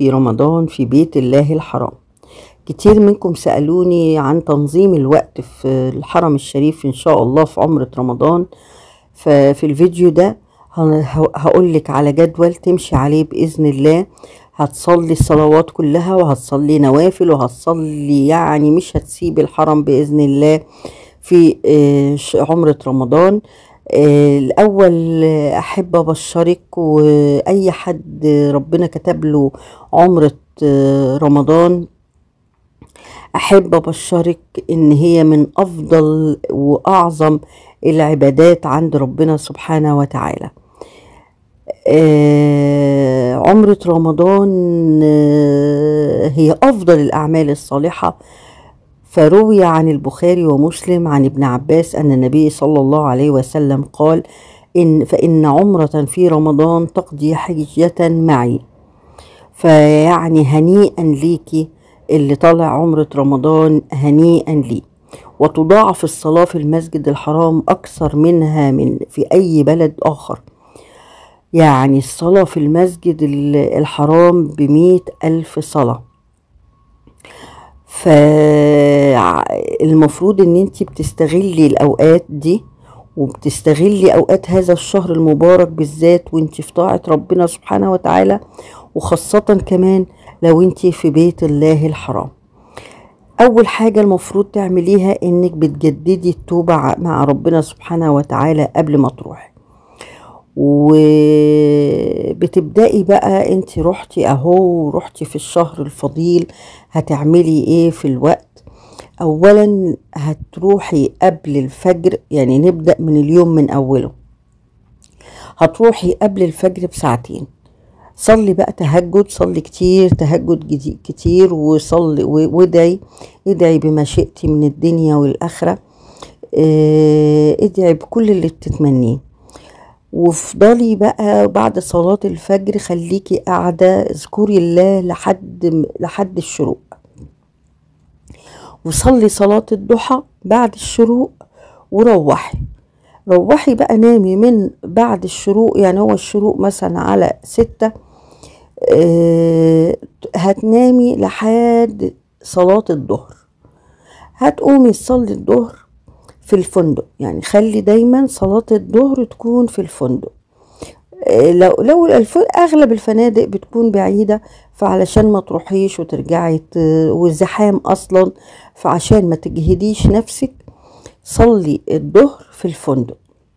في رمضان في بيت الله الحرام كتير منكم سألوني عن تنظيم الوقت في الحرم الشريف إن شاء الله في عمرة رمضان ففي الفيديو ده هقولك على جدول تمشي عليه بإذن الله هتصلي الصلوات كلها وهتصلي نوافل وهتصلي يعني مش هتسيب الحرم بإذن الله في آه، عمرة رمضان آه، الأول أحب أبشرك وأي حد ربنا كتب له عمرة آه، رمضان أحب أبشرك إن هي من أفضل وأعظم العبادات عند ربنا سبحانه وتعالى آه عمرة رمضان آه هي أفضل الأعمال الصالحة فروي عن البخاري ومسلم عن ابن عباس أن النبي صلى الله عليه وسلم قال إن فإن عمرة في رمضان تقضي حجة معي فيعني هنيئا ليكي اللي طالع عمرة رمضان هنيئا لي وتضاعف الصلاة في المسجد الحرام أكثر منها من في أي بلد آخر يعني الصلاة في المسجد الحرام بمئة ألف صلاة فالمفروض ان انت بتستغلي الاوقات دي وبتستغلي اوقات هذا الشهر المبارك بالذات وانت في طاعة ربنا سبحانه وتعالى وخاصة كمان لو انت في بيت الله الحرام اول حاجة المفروض تعمليها انك بتجددي التوبة مع ربنا سبحانه وتعالى قبل ما تروحي وبتبدأي بقى انت رحتي اهو رحتي في الشهر الفضيل هتعملي ايه في الوقت اولا هتروحي قبل الفجر يعني نبدأ من اليوم من اوله هتروحي قبل الفجر بساعتين صلي بقى تهجد صلي كتير تهجد كتير وصلي وادعي ادعي بما شئتي من الدنيا والآخرة اه ادعي بكل اللي بتتمنيه وافضلي بقى بعد صلاة الفجر خليكي قاعدة اذكري الله لحد لحد الشروق وصلي صلاة الضحى بعد الشروق وروحي روحي بقى نامي من بعد الشروق يعني هو الشروق مثلا على ستة اه هتنامي لحد صلاة الظهر هتقومي تصلي الظهر في الفندق يعني خلي دايما صلاة الظهر تكون في الفندق اه لو لو اغلب الفنادق بتكون بعيده فعلشان ما تروحيش وترجعي والزحام اصلا فعشان ما تجهديش نفسك صلي الظهر في الفندق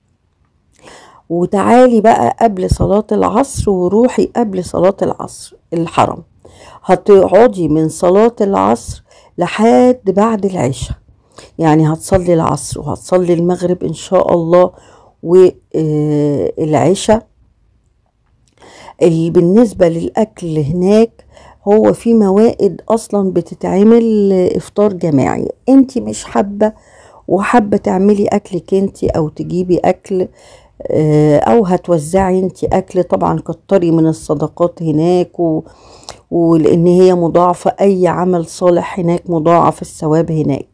وتعالي بقى قبل صلاة العصر وروحي قبل صلاة العصر الحرم هتقعدي من صلاة العصر لحد بعد العشاء يعني هتصلي العصر وهتصلي المغرب ان شاء الله والعشاء بالنسبة للأكل هناك هو في موائد أصلا بتتعمل إفطار جماعي انت مش حابة وحابة تعملي أكلك انت أو تجيبي أكل او هتوزعي انت اكل طبعا كتري من الصدقات هناك و... ولان هي مضاعفة اي عمل صالح هناك مضاعف الثواب هناك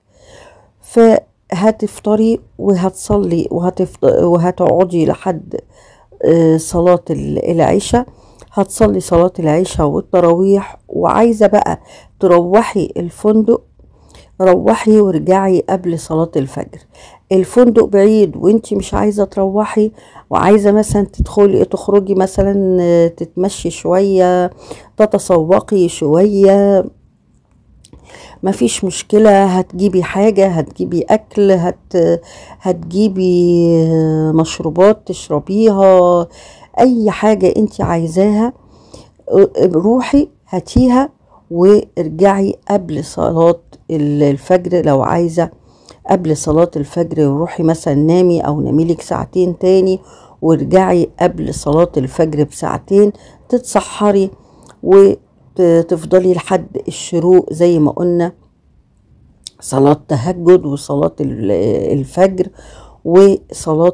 فهتفطري وهتصلي وهتفط... وهتقعدي لحد صلاة العشاء هتصلي صلاة العشاء والتراويح وعايزة بقى تروحي الفندق روحي وارجعي قبل صلاة الفجر الفندق بعيد وانت مش عايزة تروحي وعايزة مثلا تدخلي تخرجي مثلا تتمشي شوية تتسوقي شوية مفيش مشكلة هتجيبي حاجة هتجيبي أكل هت هتجيبي مشروبات تشربيها أي حاجة انت عايزاها روحي هاتيها وارجعي قبل صلاة الفجر لو عايزة قبل صلاة الفجر وروحي مثلا نامي أو نامي لك ساعتين تاني وارجعي قبل صلاة الفجر بساعتين تتسحري وتفضلي لحد الشروق زي ما قلنا صلاة تهجد وصلاة الفجر وصلاة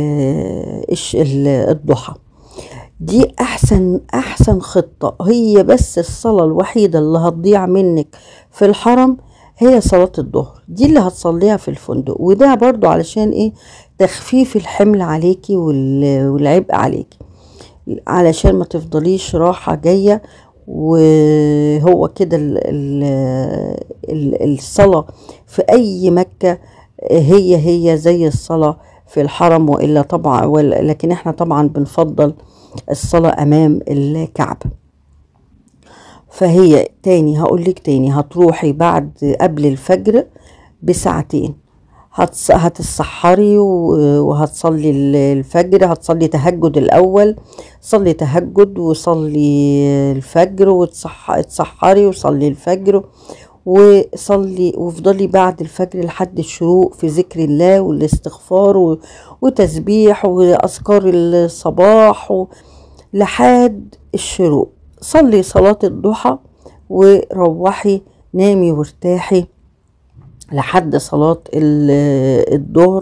الضحى دي احسن احسن خطة هي بس الصلاة الوحيدة اللي هتضيع منك في الحرم هي صلاة الظهر دي اللي هتصليها في الفندق وده برضو علشان ايه تخفيف الحمل عليكي والعبء عليكي علشان ما تفضليش راحة جاية وهو كده ال- ال- ال- الصلاة في أي مكة هي هي زي الصلاة في الحرم وإلا طبعا ولا- لكن احنا طبعا بنفضل الصلاة أمام الكعبة فهي تاني هقولك تاني هتروحي بعد قبل الفجر بساعتين هتص... هتتسحري و- وهتصلي ال- الفجر هتصلي تهجد الأول صلي تهجد وصلي الفجر وتسحري وصلي الفجر وصلي وافضلي بعد الفجر لحد الشروق في ذكر الله والاستغفار و- وتسبيح وأذكار الصباح و... لحد الشروق صلي صلاة الضحى وروحي نامي وارتاحي لحد صلاة ال- الظهر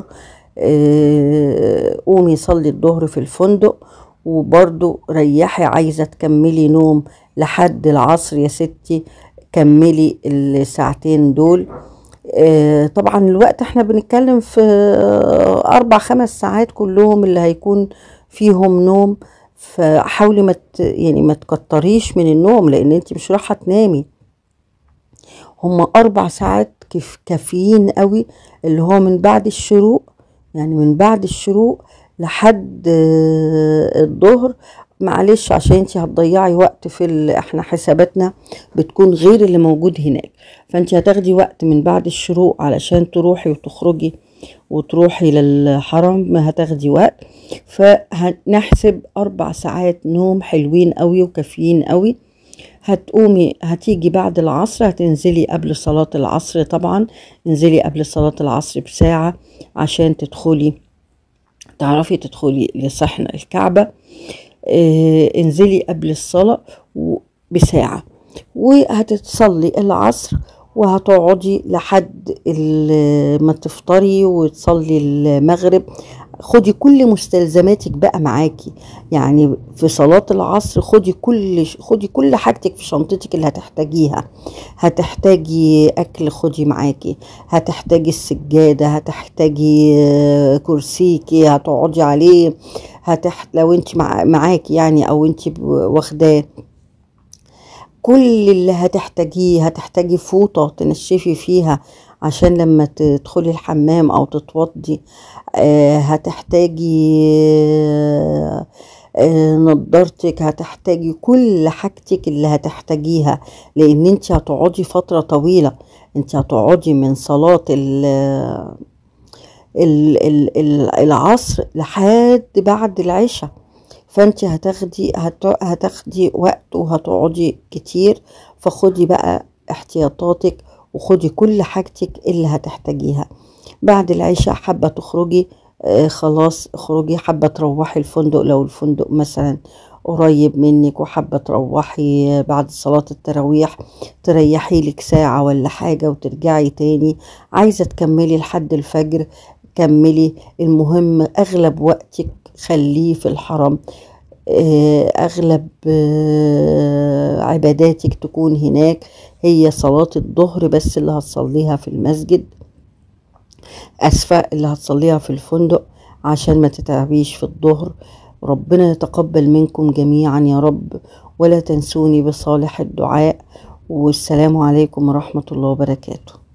آه، قومي صلي الظهر في الفندق وبرضو ريحي عايزة تكملي نوم لحد العصر يا ستي كملي الساعتين دول آه، طبعا الوقت احنا بنتكلم في اربع خمس ساعات كلهم اللي هيكون فيهم نوم فحاولي ما ت- يعني ما تكتريش من النوم لان انت مش رايحه تنامي هما اربع ساعات كف كافيين قوي اللي هو من بعد الشروق يعني من بعد الشروق لحد آه، الظهر معلش عشان انت هتضيعي وقت في ال... احنا حساباتنا بتكون غير اللي موجود هناك فانت هتاخدي وقت من بعد الشروق علشان تروحي وتخرجي وتروحي للحرم هتاخدي وقت فهنحسب اربع ساعات نوم حلوين قوي وكافيين قوي هتقومي هتيجي بعد العصر هتنزلي قبل صلاة العصر طبعا انزلي قبل صلاة العصر بساعة عشان تدخلي تعرفي تدخلي لصحن الكعبة آه انزلي قبل الصلاة و- بساعة وهتتصلي العصر وهتقعدي لحد ال- ما تفطري وتصلي المغرب خدي كل مستلزماتك بقى معاكي يعني في صلاة العصر خدي كل خدي كل حاجتك في شنطتك اللي هتحتاجيها هتحتاجي أكل خدي معاكي هتحتاجي السجادة هتحتاجي آه، كرسيكي هتقعدي عليه هتحت لو انت مع... معاكي يعني او انت ب- واخداه كل اللي هتحتاجيه هتحتاجي فوطة تنشفي فيها عشان لما تدخلي الحمام او تتوضي آه، هتحتاجي آه، آه، نضارتك هتحتاجي كل حاجتك اللي هتحتاجيها لان انت هتقعدي فترة طويلة انت هتقعدي من صلاة ال ال- ال- ال- العصر لحد بعد العشاء فانت هتاخدي هت- هتاخدي وقت وهتقعدي كتير فخدي بقى احتياطاتك وخدي كل حاجتك اللي هتحتاجيها بعد العشاء حابة تخرجي آه خلاص اخرجي حابة تروحي الفندق لو الفندق مثلا قريب منك وحابة تروحي بعد صلاة التراويح تريحي لك ساعة ولا حاجة وترجعي تاني عايزة تكملي لحد الفجر كملي المهم أغلب وقتك خليه في الحرم آه، أغلب آه، عباداتك تكون هناك هي صلاة الظهر بس اللي هتصليها في المسجد أسفة اللي هتصليها في الفندق عشان ما تتعبيش في الظهر ربنا يتقبل منكم جميعا يا رب ولا تنسوني بصالح الدعاء والسلام عليكم ورحمة الله وبركاته